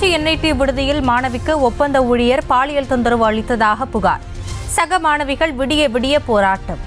Trichy NIT விடுதியில் மாணவிக்கு ஒப்பந்த ஊழியர் பாலியல் தொந்தரவு அளித்ததாக புகார் சக மாணவிகள் விடிய விடிய போராட்டம்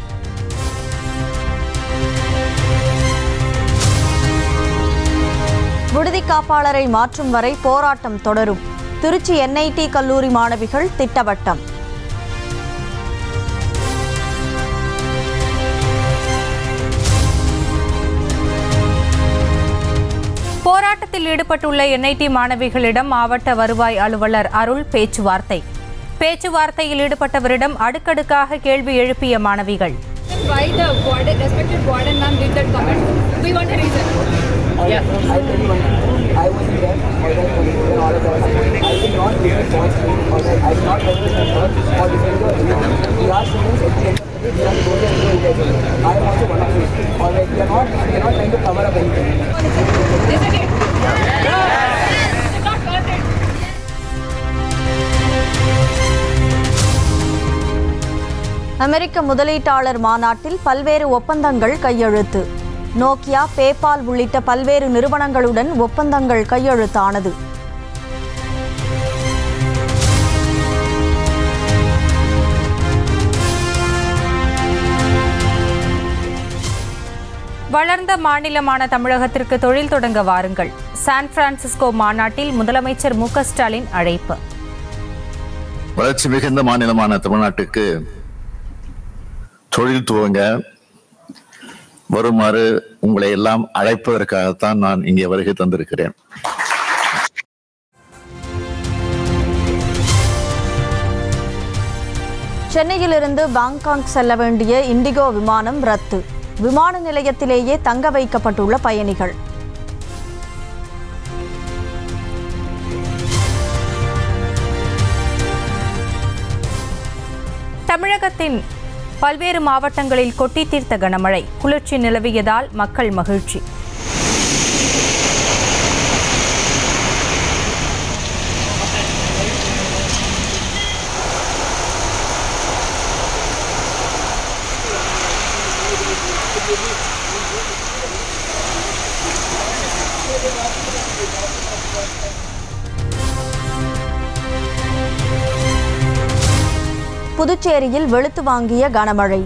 விடுதி காப்பாளரை மாற்றும் வரை போராட்டம் தொடரும் திருச்சி என்ஐடி கல்லூரி மாணவிகள் திட்டவட்டம் போராட்டத்தில் ஈடுபட்டுள்ள என்ஐடி மாணவிகளிடம் மாவட்ட வருவாய் அலுவலர் அருள் பேச்சுவார்த்தை பேச்சுவார்த்தையில் ஈடுபட்டவரிடம் அடுக்கடுக்காக கேள்வி எழுப்பிய மாணவிகள் why the warden, respected warden ma'am did that comment. We want a reason. I tell you one thing, I wasn't there, alright, when all of that happened. I did not listen falsely, alright, I did not represent her or defend her anything. We are students at the end of the day, we are going to enjoy education. I am also one of you, alright, we are not, we are not trying to cover up anything. Isn't it? It's not worth it. அமெரிக்க முதலீட்டாளர் மாநாட்டில் பல்வேறு ஒப்பந்தங்கள் கையெழுத்து Nokia PayPal உள்ளிட்ட பல்வேறு நிறுவனங்களுடன் ஒப்பந்தங்கள் கையெழுத்தானது வளர்ந்த மாநிலமான தமிழகத்திற்கு தொழில் தொடங்க வாருங்கள் சான் பிரான்சிஸ்கோ மாநாட்டில் முதலமைச்சர் மு க ஸ்டாலின் அழைப்பு வளர்ச்சி மிகுந்த மாநிலமான தமிழ்நாட்டுக்கு தொழில் துவங்க வருமாறு உங்களை எல்லாம் அழைப்பதற்காகத்தான் நான் இங்கே வருகை தந்திருக்கிறேன் சென்னையிலிருந்து பாங்காக் செல்ல வேண்டிய இண்டிகோ விமானம் ரத்து விமான நிலையத்திலேயே தங்க வைக்கப்பட்டுள்ள பயணிகள் தமிழகத்தின் பல்வேறு மாவட்டங்களில் கொட்டி தீர்த்த கனமழை குளிர்ச்சி நிலவியதால் மக்கள் மகிழ்ச்சி புதுச்சேரியில் வெளுத்து வாங்கிய கனமழை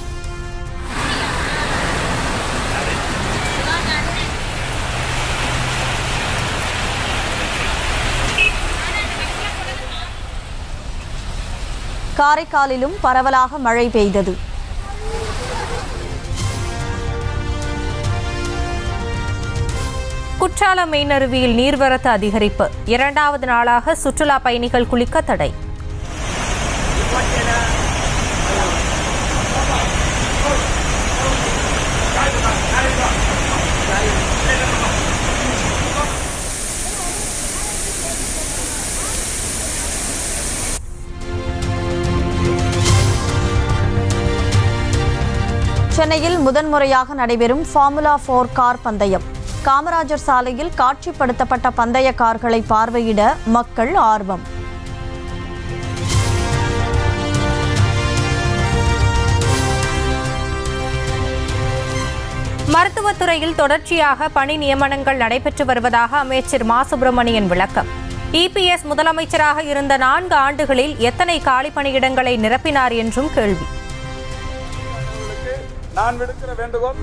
காரைக்காலிலும் பரவலாக மழை பெய்தது குற்றாலம் மெயினருவியில் நீர்வரத்து அதிகரிப்பு இரண்டாவது நாளாக சுற்றுலா பயணிகள் குளிக்க தடை சென்னையில் முதன்முறையாக நடைபெறும் ஃபார்முலா போர் கார் பந்தயம் காமராஜர் சாலையில் காட்சிப்படுத்தப்பட்ட பந்தய கார்களை பார்வையிட மக்கள் ஆர்வம் மருத்துவத்துறையில் தொடர்ச்சியாக பணி நியமனங்கள் நடைபெற்று வருவதாக அமைச்சர் மா சுப்பிரமணியன் விளக்கம் இபிஎஸ் முதலமைச்சராக இருந்த நான்கு ஆண்டுகளில் எத்தனை காலி பணியிடங்களை நிரப்பினார் என்றும் கேள்வி நான் விடுக்கிற வேண்டுகோள்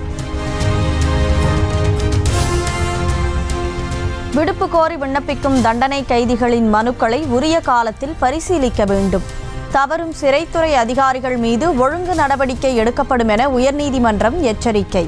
விடுப்பு கோரி விண்ணப்பிக்கும் தண்டனை கைதிகளின் மனுக்களை உரிய காலத்தில் பரிசீலிக்க வேண்டும் தவறும் சிறைத்துறை அதிகாரிகள் மீது ஒழுங்கு நடவடிக்கை எடுக்கப்படும் என உயர்நீதிமன்றம் எச்சரிக்கை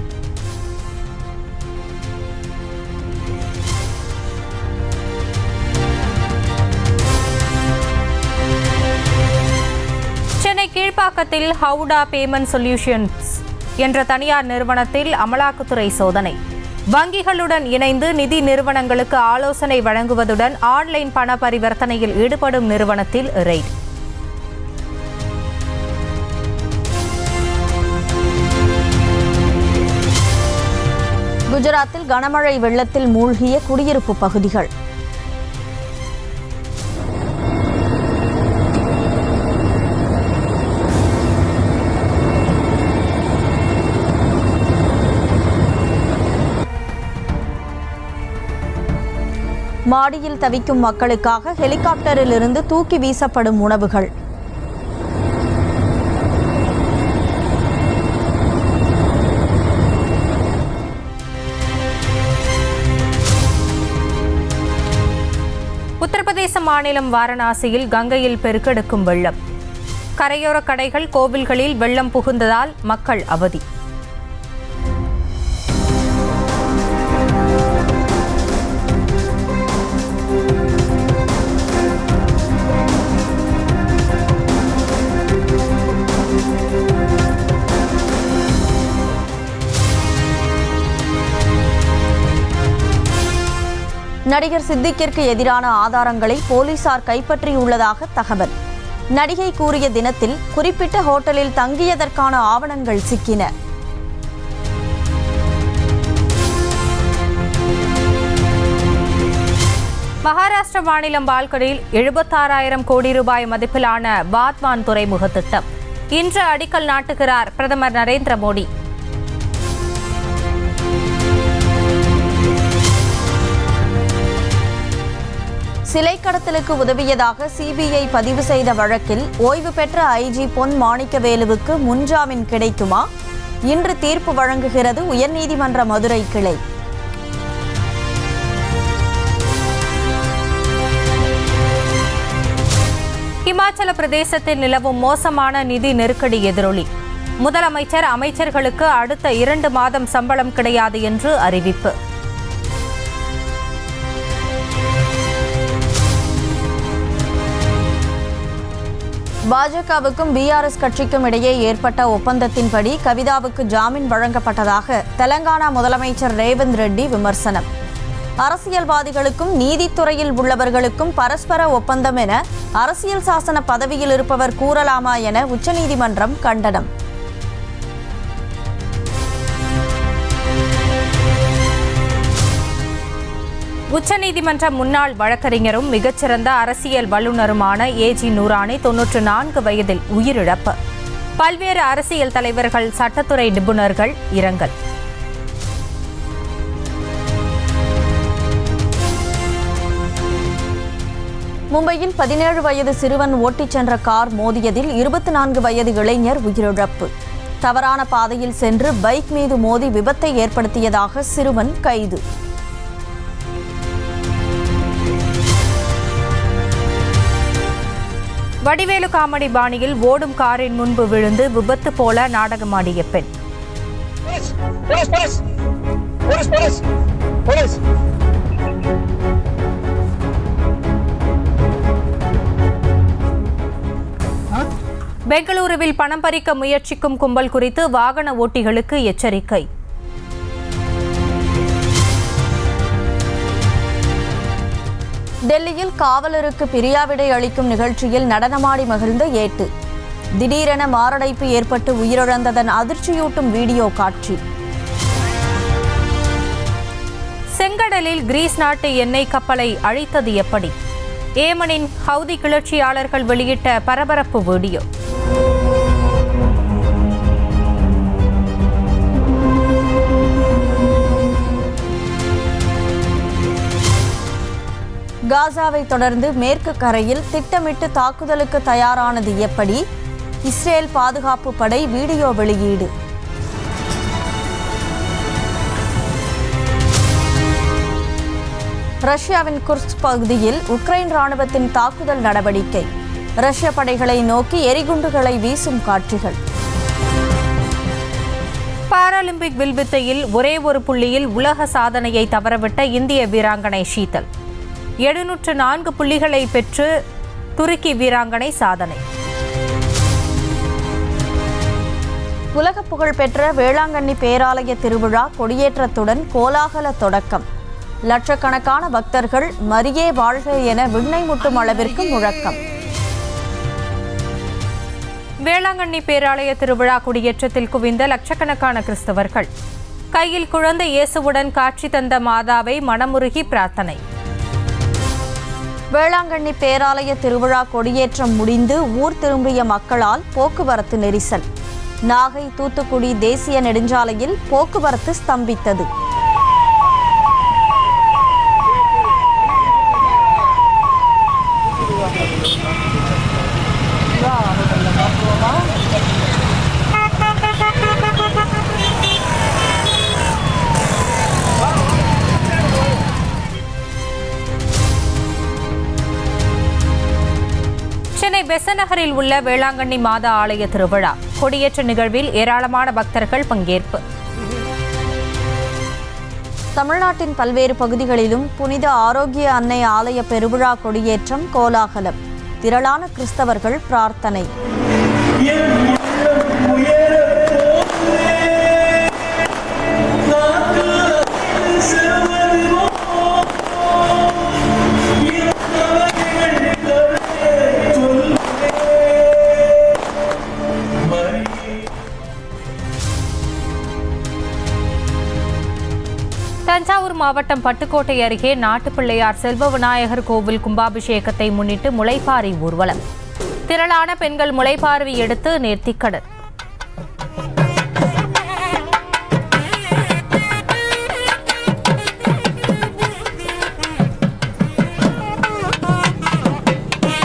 சென்னை கீழ்ப்பாக்கத்தில் ஹவுடா பேமெண்ட் சொல்யூஷன்ஸ் என்ற தனியார் நிறுவனத்தில் அமலாக்கத்துறை சோதனை வங்கிகளுடன் இணைந்து நிதி நிறுவனங்களுக்கு ஆலோசனை வழங்குவதுடன் ஆன்லைன் பண பரிவர்த்தனையில் ஈடுபடும் நிறுவனத்தில் ரெய்ட் குஜராத்தில் கனமழை வெள்ளத்தில் மூழ்கிய குடியிருப்பு பகுதிகள் மாடியில் தவிக்கும் மக்களுக்காக ஹெலிகாப்டரில் இருந்து தூக்கி வீசப்படும் உணவுகள் உத்தரப்பிரதேச மாநிலம் வாரணாசியில் கங்கையில் பெருக்கெடுக்கும் வெள்ளம் கரையோர கடைகள் கோவில்களில் வெள்ளம் புகுந்ததால் மக்கள் அவதி நடிகர் சித்திக்கிற்கு எதிரான ஆதாரங்களை போலீசார் கைப்பற்றியுள்ளதாக தகவல் நடிகை கூறிய தினத்தில் குறிப்பிட்ட ஹோட்டலில் தங்கியதற்கான ஆவணங்கள் சிக்கின மகாராஷ்டிர மாநிலம் பால்கரில் எழுபத்தாறாயிரம் கோடி ரூபாய் மதிப்பிலான பாத்வான் துறைமுக திட்டம் இன்று அடிக்கல் நாட்டுகிறார் பிரதமர் நரேந்திர மோடி சிலை கடத்தலுக்கு உதவியதாக சிபிஐ பதிவு செய்த வழக்கில் ஓய்வு பெற்ற ஐஜி பொன் மாணிக்கவேலுவுக்கு முன்ஜாமீன் கிடைக்குமா இன்று தீர்ப்பு வழங்குகிறது உயர்நீதிமன்ற மதுரை கிளை இமாச்சல பிரதேசத்தில் நிலவும் மோசமான நிதி நெருக்கடி எதிரொலி முதலமைச்சர் அமைச்சர்களுக்கு அடுத்த இரண்டு மாதம் சம்பளம் கிடையாது என்று அறிவிப்பு பாஜகவுக்கும் பிஆர்எஸ் கட்சிக்கும் இடையே ஏற்பட்ட ஒப்பந்தத்தின்படி கவிதாவுக்கு ஜாமீன் வழங்கப்பட்டதாக தெலங்கானா முதலமைச்சர் ரேவந்த் ரெட்டி விமர்சனம் அரசியல்வாதிகளுக்கும் நீதித்துறையில் உள்ளவர்களுக்கும் பரஸ்பர ஒப்பந்தம் என அரசியல் சாசன பதவியில் இருப்பவர் கூறலாமா என உச்சநீதிமன்றம் கண்டனம் உச்சநீதிமன்ற முன்னாள் வழக்கறிஞரும் மிகச்சிறந்த அரசியல் வல்லுநருமான ஏஜி நூரானி தொன்னூற்று நான்கு வயதில் உயிரிழப்பு பல்வேறு அரசியல் தலைவர்கள் சட்டத்துறை நிபுணர்கள் இரங்கல் மும்பையில் பதினேழு வயது சிறுவன் ஓட்டிச் சென்ற கார் மோதியதில் இருபத்தி நான்கு வயது இளைஞர் உயிரிழப்பு தவறான பாதையில் சென்று பைக் மீது மோதி விபத்தை ஏற்படுத்தியதாக சிறுவன் கைது வடிவேலு காமெடி பாணியில் ஓடும் காரின் முன்பு விழுந்து விபத்து போல நாடகமாடிய பெண் Police! Police! Police! Police! Police! பெங்களூருவில் பணம் பறிக்க முயற்சிக்கும் கும்பல் குறித்து வாகன ஓட்டிகளுக்கு எச்சரிக்கை டெல்லியில் காவலருக்கு பிரியாவிடை அளிக்கும் நிகழ்ச்சியில் நடனமாடி மகிழ்ந்த ஏட்டு திடீரென மாரடைப்பு ஏற்பட்டு உயிரிழந்ததன் அதிர்ச்சியூட்டும் வீடியோ காட்சி செங்கடலில் கிரீஸ் நாட்டு எண்ணெய் கப்பலை அழித்தது எப்படி ஏமனின் ஹவுதி கிளர்ச்சியாளர்கள் வெளியிட்ட பரபரப்பு வீடியோ காசாவை தொடர்ந்து மேற்கு கரையில் திட்டமிட்டு தாக்குதலுக்கு தயாரானது எப்படி இஸ்ரேல் பாதுகாப்பு படை வீடியோ வெளியீடு ரஷ்யாவின் குர்ஸ்க் பகுதியில் உக்ரைன் ராணுவத்தின் தாக்குதல் நடவடிக்கை ரஷ்ய படைகளை நோக்கி எரிகுண்டுகளை வீசும் காட்சிகள் பாராலிம்பிக் வில்வித்தையில் ஒரே ஒரு புள்ளியில் உலக சாதனையை தவறவிட்ட இந்திய வீராங்கனை ஷீதல் எழுநூற்று நான்கு புள்ளிகளை பெற்று துருக்கி வீராங்கனை சாதனை உலக புகழ்பெற்ற வேளாங்கண்ணி பேராலய திருவிழா கொடியேற்றத்துடன் கோலாகல தொடக்கம் லட்சக்கணக்கான பக்தர்கள் மரியே வாழ்க என விண்ணை முட்டும் அளவிற்கு முழக்கம் வேளாங்கண்ணி பேராலய திருவிழா குடியேற்றத்தில் குவிந்த லட்சக்கணக்கான கிறிஸ்தவர்கள் கையில் குழந்தை இயேசுவுடன் காட்சி தந்த மாதாவை மனமுருகி பிரார்த்தனை வேளாங்கண்ணி பேராலய திருவிழா கொடியேற்றம் முடிந்து ஊர் திரும்பிய மக்களால் போக்குவரத்து நெரிசல் நாகை தூத்துக்குடி தேசிய நெடுஞ்சாலையில் போக்குவரத்து ஸ்தம்பித்தது பெசநகரில் உள்ள வேளாங்கண்ணி மாத ஆலய திருவிழா கொடியேற்ற நிகழ்வில் ஏராளமான பக்தர்கள் பங்கேற்பு தமிழ்நாட்டின் பல்வேறு பகுதிகளிலும் புனித ஆரோக்கிய அன்னை ஆலய பெருவிழா கொடியேற்றம் கோலாகலம் திரளான கிறிஸ்தவர்கள் பிரார்த்தனை தஞ்சாவூர் மாவட்டம் பட்டுக்கோட்டை அருகே நாட்டுப்பிள்ளையார் செல்வ விநாயகர் கோவில் கும்பாபிஷேகத்தை முன்னிட்டு முளைப்பாரி ஊர்வலம் திரளான பெண்கள் முளைப்பாரி எடுத்து நேர்த்திக்கடன்